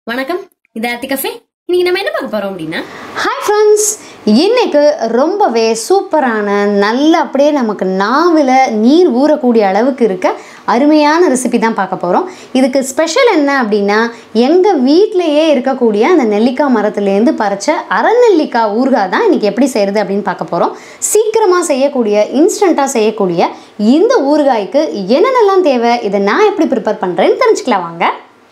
வணக்கம் இது ஆர்த்தி கஃபே இன்னைக்கு நம்ம என்ன பார்க்க போறோம் அப்படின்னா ஹாய் ஃப்ரெண்ட்ஸ் இன்னைக்கு ரொம்பவே சூப்பரான நல்ல அப்படியே நமக்கு நாவில் நீர் ஊறக்கூடிய அளவுக்கு இருக்க அருமையான ரெசிபி தான் பார்க்க போகிறோம் இதுக்கு ஸ்பெஷல் என்ன அப்படின்னா எங்கள் வீட்டிலையே இருக்கக்கூடிய அந்த நெல்லிக்காய் மரத்துலேருந்து பறிச்ச அரைநெல்லிக்காய் ஊறுகாய் தான் இன்றைக்கி எப்படி செய்கிறது அப்படின்னு பார்க்க போகிறோம் சீக்கிரமாக செய்யக்கூடிய இன்ஸ்டண்ட்டாக செய்யக்கூடிய இந்த ஊறுகாய்க்கு என்னென்னலாம் தேவை இதை நான் எப்படி ப்ரிப்பேர் பண்ணுறேன்னு தெரிஞ்சுக்கலாம் வாங்க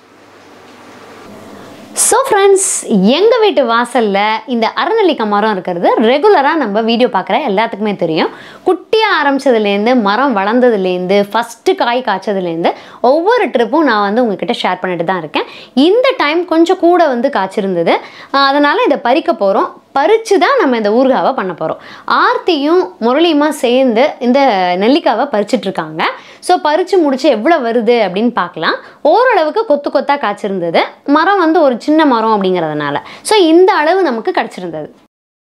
ஸோ ஃப்ரெண்ட்ஸ் எங்கள் வீட்டு வாசலில் இந்த அறநெல்லிக்காய் மரம் இருக்கிறது ரெகுலராக நம்ம வீடியோ பார்க்குற எல்லாத்துக்குமே தெரியும் குட்டியாக ஆரம்பிச்சதுலேருந்து மரம் வளர்ந்ததுலேருந்து ஃபஸ்ட்டு காய் காய்ச்சதுலேருந்து ஒவ்வொரு ட்ரிப்பும் நான் வந்து உங்ககிட்ட ஷேர் பண்ணிட்டு தான் இருக்கேன் இந்த டைம் கொஞ்சம் கூட வந்து காய்ச்சிருந்தது அதனால் இதை பறிக்க போகிறோம் பறித்து தான் நம்ம இந்த ஊறுகாவை பண்ண போகிறோம் ஆர்த்தியும் முரளியுமா சேர்ந்து இந்த நெல்லிக்காவை பறிச்சிட்ருக்காங்க ஸோ பறித்து முடிச்சு எவ்வளோ வருது அப்படின்னு பார்க்கலாம் ஓரளவுக்கு கொத்து கொத்தாக காய்ச்சிருந்தது மரம் வந்து ஒரு சின்ன மரம் அப்படிங்கிறதுனால ஸோ இந்த அளவு நமக்கு கிடச்சிருந்தது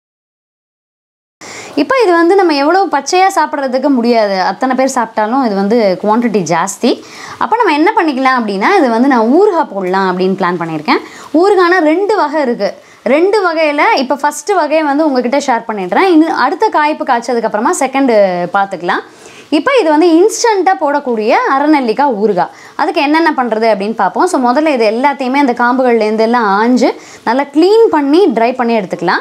இப்போ இது வந்து நம்ம எவ்வளோ பச்சையாக சாப்பிட்றதுக்கு முடியாது அத்தனை பேர் சாப்பிட்டாலும் இது வந்து குவான்டிட்டி ஜாஸ்தி அப்போ நம்ம என்ன பண்ணிக்கலாம் அப்படின்னா இது வந்து நான் ஊறுகாய் போடலாம் அப்படின்னு பிளான் பண்ணியிருக்கேன் ஊறுகானா ரெண்டு வகை இருக்குது ரெண்டு வகையில் இப்போ ஃபஸ்ட்டு வகையை வந்து உங்ககிட்ட ஷேர் பண்ணிடுறேன் இன்னும் அடுத்த காய்ப்பு காய்ச்சதுக்கப்புறமா செகண்டு பார்த்துக்கலாம் இப்போ இது வந்து இன்ஸ்டண்ட்டாக போடக்கூடிய அரைநெல்லிக்காய் ஊறுகாய் அதுக்கு என்னென்ன பண்ணுறது அப்படின்னு பார்ப்போம் ஸோ முதல்ல இது எல்லாத்தையுமே அந்த காம்புகள்லேருந்து எல்லாம் ஆஞ்சு நல்லா க்ளீன் பண்ணி ட்ரை பண்ணி எடுத்துக்கலாம்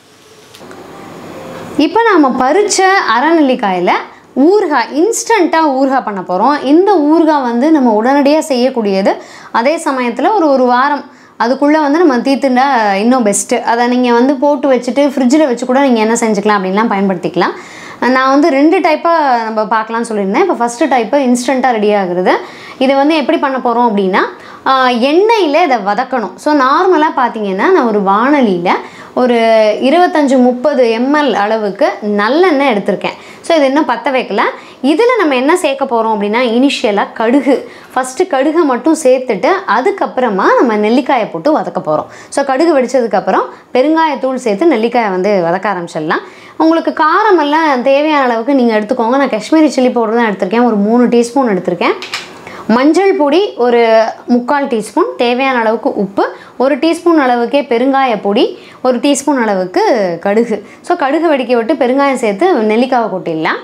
இப்போ நாம் பறித்த அரைநெல்லிக்காயில் ஊறுகாய் இன்ஸ்டண்ட்டாக ஊறுகாய் பண்ண போகிறோம் இந்த ஊறுகாய் வந்து நம்ம உடனடியாக செய்யக்கூடியது அதே சமயத்தில் ஒரு ஒரு வாரம் அதுக்குள்ளே வந்து நம்ம தீத்துண்டா இன்னும் பெஸ்ட்டு அதை நீங்கள் வந்து போட்டு வச்சுட்டு ஃப்ரிட்ஜில் வச்சு கூட நீங்கள் என்ன செஞ்சுக்கலாம் அப்படின்லாம் பயன்படுத்திக்கலாம் நான் வந்து ரெண்டு டைப்பாக நம்ம பார்க்கலாம்னு சொல்லியிருந்தேன் இப்போ ஃபஸ்ட்டு டைப்பு இன்ஸ்டண்ட்டாக ரெடி ஆகுறது இது வந்து எப்படி பண்ண போகிறோம் அப்படின்னா எண்ணெயில் இதை வதக்கணும் ஸோ நார்மலாக பார்த்தீங்கன்னா நான் ஒரு வானலியில் ஒரு இருபத்தஞ்சி முப்பது எம்எல் அளவுக்கு நல்லெண்ணெய் எடுத்திருக்கேன் ஸோ இது இன்னும் பற்ற வைக்கல இதில் நம்ம என்ன சேர்க்க போகிறோம் அப்படின்னா இனிஷியலாக கடுகு ஃபஸ்ட்டு கடுகை மட்டும் சேர்த்துட்டு அதுக்கப்புறமா நம்ம நெல்லிக்காயை போட்டு வதக்க போகிறோம் ஸோ கடுகு வெடித்ததுக்கப்புறம் பெருங்காயத்தூள் சேர்த்து நெல்லிக்காயை வந்து வதக்க ஆரம்பிச்சிடலாம் உங்களுக்கு காரமெல்லாம் தேவையான அளவுக்கு நீங்கள் எடுத்துக்கோங்க நான் காஷ்மீரி சில்லி பவுடர் தான் எடுத்திருக்கேன் ஒரு மூணு டீஸ்பூன் எடுத்திருக்கேன் மஞ்சள் பொடி ஒரு முக்கால் டீஸ்பூன் தேவையான அளவுக்கு உப்பு ஒரு டீஸ்பூன் அளவுக்கே பெருங்காய பொடி ஒரு டீஸ்பூன் அளவுக்கு கடுகு ஸோ கடுகு வெடிக்க விட்டு பெருங்காயம் சேர்த்து நெல்லிக்காவை கொட்டிடலாம்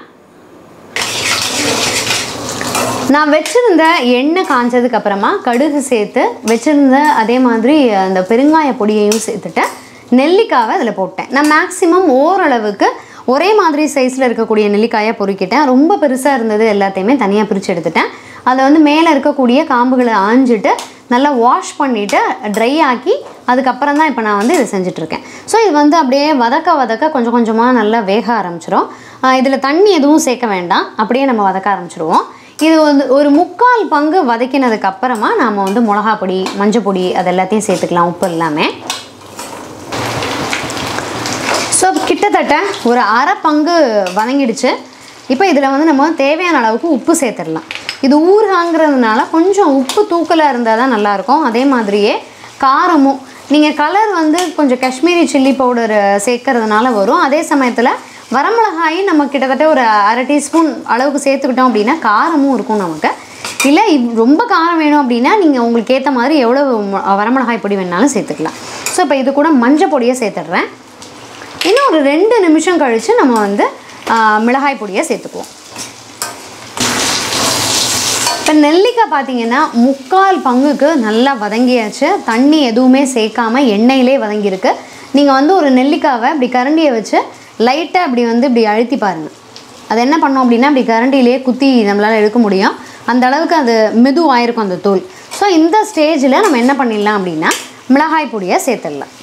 நான் வச்சுருந்த எண்ணெய் காஞ்சதுக்கு அப்புறமா கடுகு சேர்த்து வச்சுருந்த அதே மாதிரி அந்த பெருங்காய பொடியையும் சேர்த்துட்டு நெல்லிக்காவை அதில் போட்டேன் நான் மேக்ஸிமம் ஓரளவுக்கு ஒரே மாதிரி சைஸில் இருக்கக்கூடிய நெல்லிக்காயை பொறுக்கிட்டேன் ரொம்ப பெருசாக இருந்தது எல்லாத்தையுமே தனியாக பிரித்து எடுத்துட்டேன் அதை வந்து மேலே இருக்கக்கூடிய காம்புகளை ஆஞ்சிட்டு நல்லா வாஷ் பண்ணிவிட்டு ட்ரை ஆக்கி அதுக்கப்புறம் தான் இப்போ நான் வந்து இதை செஞ்சிட்ருக்கேன் ஸோ இது வந்து அப்படியே வதக்க வதக்க கொஞ்சம் கொஞ்சமாக நல்லா வேக ஆரம்பிச்சிடும் இதில் தண்ணி எதுவும் சேர்க்க வேண்டாம் அப்படியே நம்ம வதக்க ஆரம்பிச்சிடுவோம் இது வந்து ஒரு முக்கால் பங்கு வதக்கினதுக்கு அப்புறமா நாம் வந்து மிளகா பொடி மஞ்சள் பொடி அது எல்லாத்தையும் சேர்த்துக்கலாம் உப்பு எல்லாமே ஸோ கிட்டத்தட்ட ஒரு அரை பங்கு வதங்கிடுச்சு இப்போ இதில் வந்து நம்ம தேவையான அளவுக்கு உப்பு சேர்த்துடலாம் இது ஊறுகாங்கிறதுனால கொஞ்சம் உப்பு தூக்கலாக இருந்தால் தான் நல்லாயிருக்கும் அதே மாதிரியே காரமும் நீங்கள் கலர் வந்து கொஞ்சம் காஷ்மீரி சில்லி பவுடர் சேர்க்கறதுனால வரும் அதே சமயத்தில் வரமிளகாயும் நம்ம கிட்டத்தட்ட ஒரு அரை டீஸ்பூன் அளவுக்கு சேர்த்துக்கிட்டோம் அப்படின்னா காரமும் இருக்கும் நமக்கு இல்லை இவ் ரொம்ப காரம் வேணும் அப்படின்னா நீங்கள் உங்களுக்கு ஏற்ற மாதிரி எவ்வளோ வரமிளகாய் பொடி வேணாலும் சேர்த்துக்கலாம் ஸோ இப்போ இது கூட மஞ்சள் பொடியை சேர்த்துடுறேன் இன்னும் ஒரு ரெண்டு நிமிஷம் கழித்து நம்ம வந்து மிளகாய் பொடியை சேர்த்துக்குவோம் இப்போ நெல்லிக்காய் பார்த்தீங்கன்னா முக்கால் பங்குக்கு நல்லா வதங்கியாச்சு தண்ணி எதுவுமே சேர்க்காம எண்ணெயிலே வதங்கியிருக்கு நீங்கள் வந்து ஒரு நெல்லிக்காவை இப்படி கரண்டியை வச்சு லைட்டாக இப்படி வந்து இப்படி அழுத்தி பாருங்கள் அது என்ன பண்ணோம் அப்படின்னா இப்படி கரண்டிலே குத்தி நம்மளால் எடுக்க முடியும் அந்த அளவுக்கு அது மெதுவாயிருக்கும் அந்த தூள் ஸோ இந்த ஸ்டேஜில் நம்ம என்ன பண்ணிடலாம் அப்படின்னா மிளகாய் பொடியை சேர்த்துடலாம்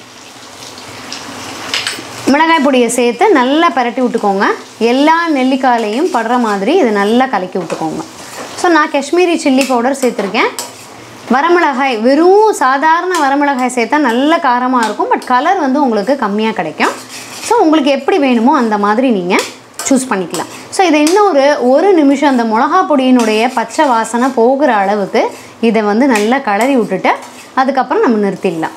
மிளகாய் பொடியை சேர்த்து நல்லா பரட்டி விட்டுக்கோங்க எல்லா நெல்லிக்காயிலையும் படுற மாதிரி இதை நல்லா கலக்கி விட்டுக்கோங்க ஸோ நான் காஷ்மீரி சில்லி பவுடர் சேர்த்துருக்கேன் வரமிளகாய் வெறும் சாதாரண வரமிளகாய் சேர்த்தா நல்ல காரமாக இருக்கும் பட் கலர் வந்து உங்களுக்கு கம்மியாக கிடைக்கும் ஸோ உங்களுக்கு எப்படி வேணுமோ அந்த மாதிரி நீங்கள் சூஸ் பண்ணிக்கலாம் ஸோ இதை இன்னும் ஒரு ஒரு நிமிஷம் அந்த மிளகா பொடியினுடைய பச்சை வாசனை போகிற அளவுக்கு இதை வந்து நல்லா கலரி விட்டுட்டு அதுக்கப்புறம் நம்ம நிறுத்திடலாம்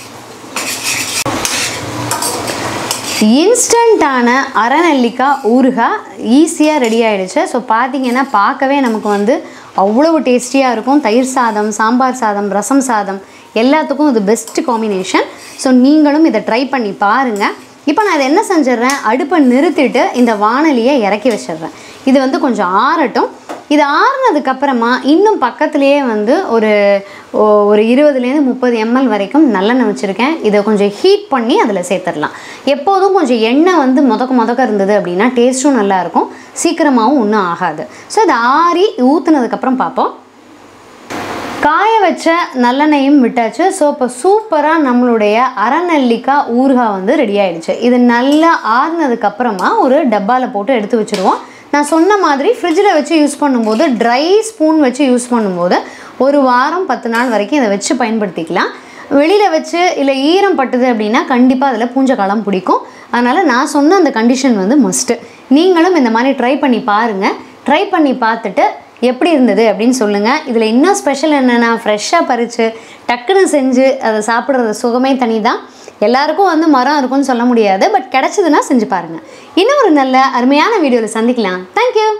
இன்ஸ்டண்ட்டான அரைநெல்லிக்காய் ஊறுகாய் ஈஸியாக ரெடி ஆகிடுச்சு ஸோ பார்த்தீங்கன்னா பார்க்கவே நமக்கு வந்து அவ்வளவு டேஸ்டியாக இருக்கும் தயிர் சாதம் சாம்பார் சாதம் ரசம் சாதம் எல்லாத்துக்கும் இது பெஸ்ட் காம்பினேஷன் ஸோ நீங்களும் இதை ட்ரை பண்ணி பாருங்கள் இப்போ நான் இதை என்ன செஞ்சிடுறேன் அடுப்பை நிறுத்திட்டு இந்த வானலியை இறக்கி வச்சிடுறேன் இது வந்து கொஞ்சம் ஆறட்டும் இது ஆறுனதுக்கப்புறமா இன்னும் பக்கத்துலேயே வந்து ஒரு ஒ- ஒரு இருபதுலேருந்து முப்பது எம்எல் வரைக்கும் நல்லெண்ணெய் வச்சுருக்கேன் இதை கொஞ்சம் ஹீட் பண்ணி அதில் சேர்த்துடலாம் எப்போதும் கொஞ்சம் எண்ணெய் வந்து முதக்க முதக்க இருந்தது அப்படின்னா டேஸ்ட்டும் நல்லாயிருக்கும் சீக்கிரமாகவும் ஒன்றும் ஆகாது ஸோ இதை ஆறி ஊற்றுனதுக்கப்புறம் பார்ப்போம் காய வச்ச நல்லெண்ணெயும் விட்டாச்சு ஸோ இப்போ சூப்பராக நம்மளுடைய அரைநெல்லிக்காய் ஊறுகாய் வந்து ரெடி ஆயிடுச்சு இது நல்லா ஆறுனதுக்கு அப்புறமா ஒரு டப்பாவில் போட்டு எடுத்து வச்சுருவோம் நான் சொன்ன மாதிரி ஃப்ரிட்ஜில் வச்சு யூஸ் பண்ணும்போது ட்ரை ஸ்பூன் வச்சு யூஸ் பண்ணும்போது ஒரு வாரம் பத்து நாள் வரைக்கும் இதை வச்சு பயன்படுத்திக்கலாம் வெளியில் வச்சு இல்லை ஈரம் பட்டுது அப்படின்னா கண்டிப்பாக அதில் பூஞ்சக்காலம் பிடிக்கும் அதனால் நான் சொன்ன அந்த கண்டிஷன் வந்து மஸ்ட்டு நீங்களும் இந்த மாதிரி ட்ரை பண்ணி பாருங்கள் ட்ரை பண்ணி பார்த்துட்டு எப்படி இருந்தது அப்படின்னு சொல்லுங்கள் இதில் இன்னும் ஸ்பெஷல் என்னென்னா ஃப்ரெஷ்ஷாக பறித்து டக்குன்னு செஞ்சு அதை சாப்பிட்றது சுகமே தனி தான் எல்லாருக்கும் வந்து மரம் இருக்கும்னு சொல்ல முடியாது பட் கிடச்சிதுன்னா செஞ்சு பாருங்கள் இன்னும் ஒரு நல்ல அருமையான வீடியோவில் சந்திக்கலாம் தேங்க்யூ